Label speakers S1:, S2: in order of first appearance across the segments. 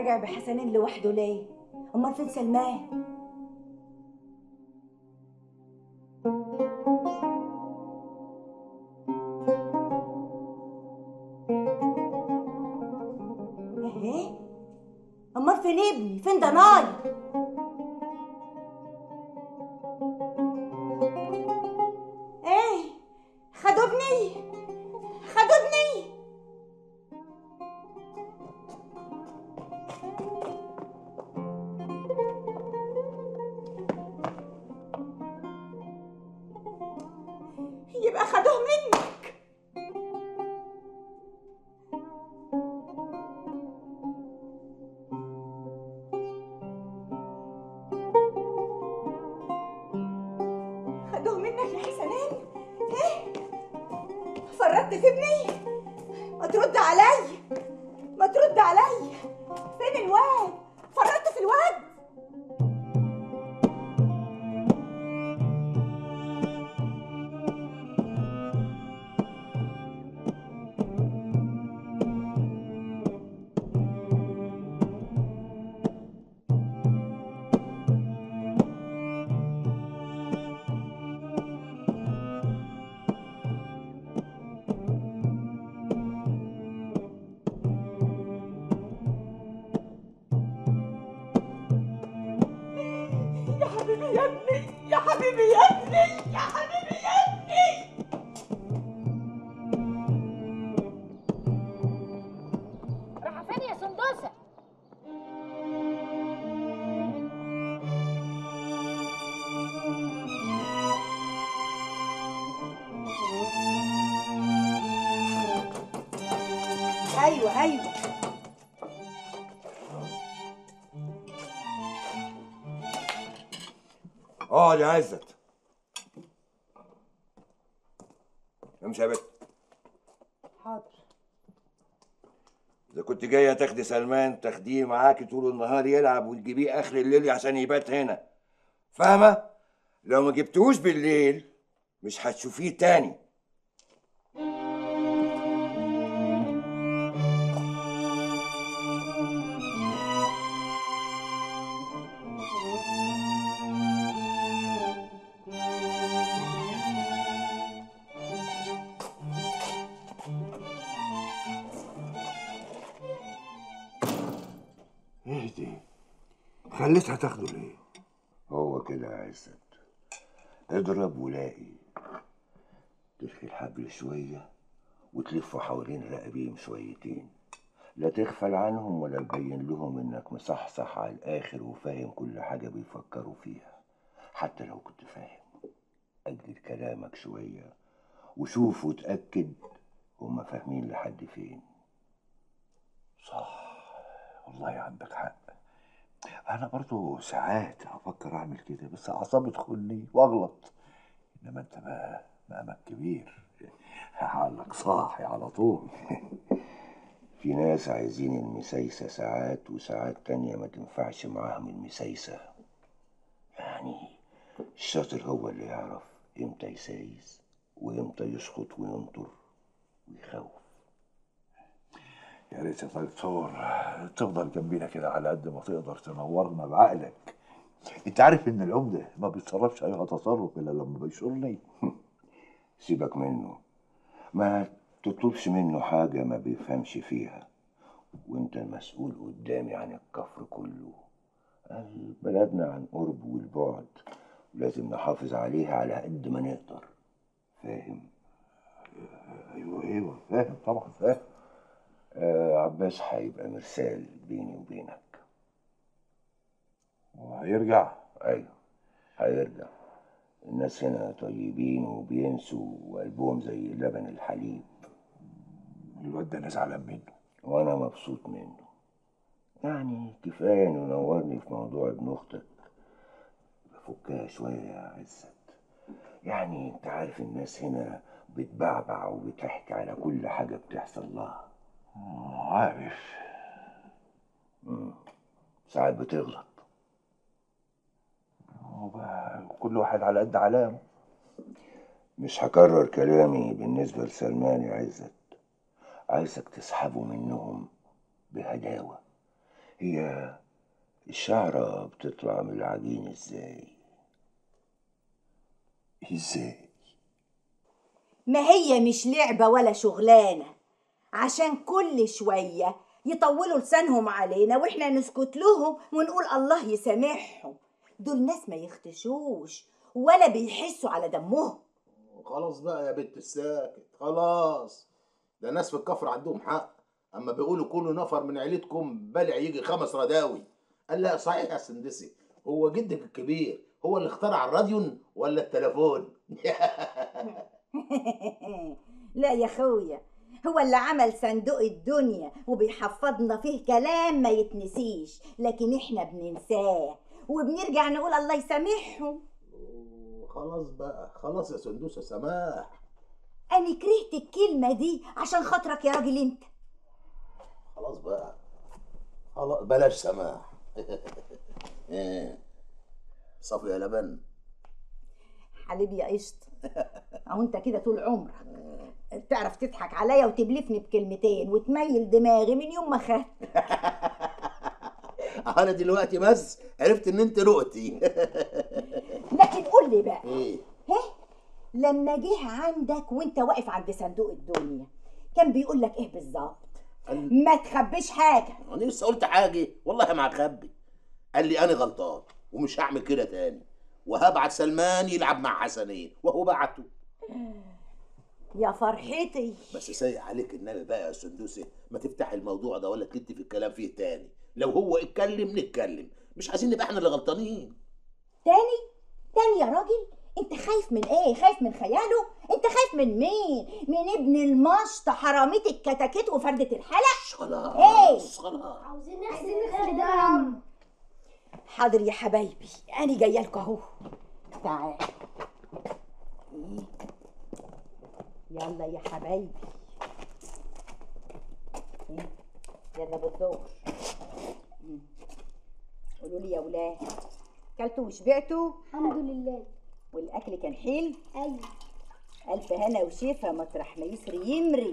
S1: طلع بحسنين لوحده ليه امال فين سلمان ايه امال فين ابني فين ضناي ايه خدوا ابني خدوا ابني يبقى خدوه منك خدوه منك يا حسنين ايه فرطت في ابني ما ترد علي ما ترد علي فين الواد فرطت في الواد يا حبيبي يا ابني يا حبيبي يا ابني يا حبيبي يا ابني
S2: راح فين يا سندوسه
S1: ايوه ايوه
S3: اقعد يا عزت امشي يا بت
S1: حاضر
S3: اذا كنت جايه تاخدي سلمان تاخديه معاكي طول النهار يلعب وتجيبيه اخر الليل عشان يبات هنا فاهمه لو ما جبتوش بالليل مش هتشوفيه تاني
S4: اهدي خليتها تاخده ليه
S3: هو كده يا عزت اضرب ولاقي تلفي الحبل شوية وتلفه حوالين رقبيهم شويتين لا تغفل عنهم ولا تبين لهم انك مصحصح على الاخر وفاهم كل حاجة بيفكروا فيها حتى لو كنت فاهم اجل كلامك شوية وشوف وتأكد هما فاهمين لحد فين
S4: صح والله عندك حق انا برضو ساعات افكر اعمل كده بس اعصابي تخني واغلط انما انت بقى مقامك كبير عقلك صاحي على طول
S3: في ناس عايزين المسايسة ساعات وساعات تانية ما تنفعش معاهم المسايسة يعني الشاطر هو اللي يعرف امتى يسايس وامتى يسقط وينطر ويخوف
S4: يا ريت يا دكتور تفضل جنبينا كده على قد ما تقدر تنورنا بعقلك انت عارف ان العمده ما بيتصرفش اي تصرف الا لما بيشورني
S3: سيبك منه ما تطلبش منه حاجة ما بيفهمش فيها وانت المسؤول قدامي عن الكفر كله قال بلدنا عن قرب والبعد لازم نحافظ عليها على قد ما نقدر فاهم
S4: ايوه ايوه فاهم طبعا فاهم
S3: آه عباس هيبقى مرسال بيني وبينك
S4: وهيرجع
S3: ايوه هيرجع الناس هنا طيبين وبينسوا وقلبهم زي لبن الحليب
S4: الواد ده انا زعلان منه
S3: وانا مبسوط منه يعني كفايه انه نورني في موضوع ابن اختك بفكها شويه يا عزت يعني انت عارف الناس هنا بتبعبع وبتحكي على كل حاجه بتحصل لها
S4: آه، عارف
S3: مم. ساعات بتغلط
S4: هو بقى كل واحد على قد علامه
S3: مش هكرر كلامي بالنسبة لسلمان يا عزت عايزك تسحبه منهم بهداوة هي الشعرة بتطلع من العجين ازاي
S4: ازاي
S1: ما هي مش لعبة ولا شغلانة عشان كل شوية يطولوا لسانهم علينا واحنا نسكت لهم ونقول الله يسامحهم دول ناس ما يختشوش ولا بيحسوا على دمهم
S5: خلاص بقى يا بنت الساكت خلاص ده ناس في الكفر عندهم حق اما بيقولوا كل نفر من عيلتكم بلع يجي خمس رداوي قال لا صحيح يا سندسي هو جدك الكبير هو اللي اخترع الراديو ولا التليفون
S1: لا يا خويا هو اللي عمل صندوق الدنيا وبيحفظنا فيه كلام ما يتنسيش لكن احنا بننساه وبنرجع نقول الله يسامحهم
S5: خلاص بقى خلاص يا سندوسة سماح
S1: انا كرهت الكلمة دي عشان خاطرك يا راجل انت
S5: خلاص بقى خلاص بلاش سماح إيه. صافي يا لبن
S1: حبيبي يا قشط اهو انت كده طول عمرك تعرف تضحك عليا وتبلفني بكلمتين وتميل دماغي من يوم ما خدت
S5: انا دلوقتي بس عرفت ان انت رؤتي
S1: لكن قول لي بقى
S5: ايه
S1: ها لما جه عندك وانت واقف عند صندوق الدنيا كان بيقول لك ايه بالظبط
S5: قال-
S1: ما تخبيش حاجه
S5: انا لسه قلت حاجه والله ما هخبي قال لي انا غلطان ومش هعمل كده تاني وهبعت سلمان يلعب مع حسنين وهو بعته
S1: يا فرحتي
S5: بس سايق عليك النبي بقى يا سندوسي ما تفتح الموضوع ده ولا تلت في الكلام فيه تاني لو هو اتكلم نتكلم مش عايزين نبقى احنا اللي غلطانين
S1: تاني تاني يا راجل انت خايف من ايه خايف من خياله انت خايف من مين من ابن المشط حرامية الكتاكيت وفردة الحلق
S5: خلاص خلاص
S2: عاوزين نحسن دم
S1: حاضر يا حبايبي انا جايه لكم اهو تعال إيه؟ يلا يا حبايبي إيه؟ يلا بالدور مم. قولوا لي يا ولاد كلتوا وشبعتوا
S2: الحمد لله
S1: والاكل كان حلو
S2: ايوه
S1: الف هنا وشفا مطرح ما يسري يمري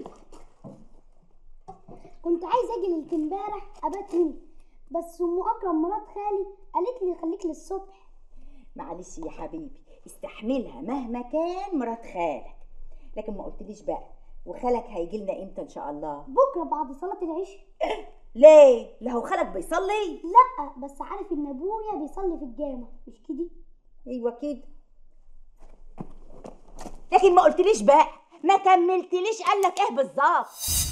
S6: كنت عايز اجي ليله امبارح ابات هنا بس ام اكرم مرات خالي قالت لي خليك للصبح
S1: معلش يا حبيبي استحملها مهما كان مرات خالك لكن ما قلتليش بقى وخالك هيجي لنا امتى ان شاء الله
S6: بكره بعد صلاه العشاء
S1: ليه لهو خالك بيصلي
S6: لا بس عارف ان ابويا بيصلي في الجامع مش كده
S1: ايوه كده لكن ما قلتليش بقى ما كملتليش قالك ايه بالظبط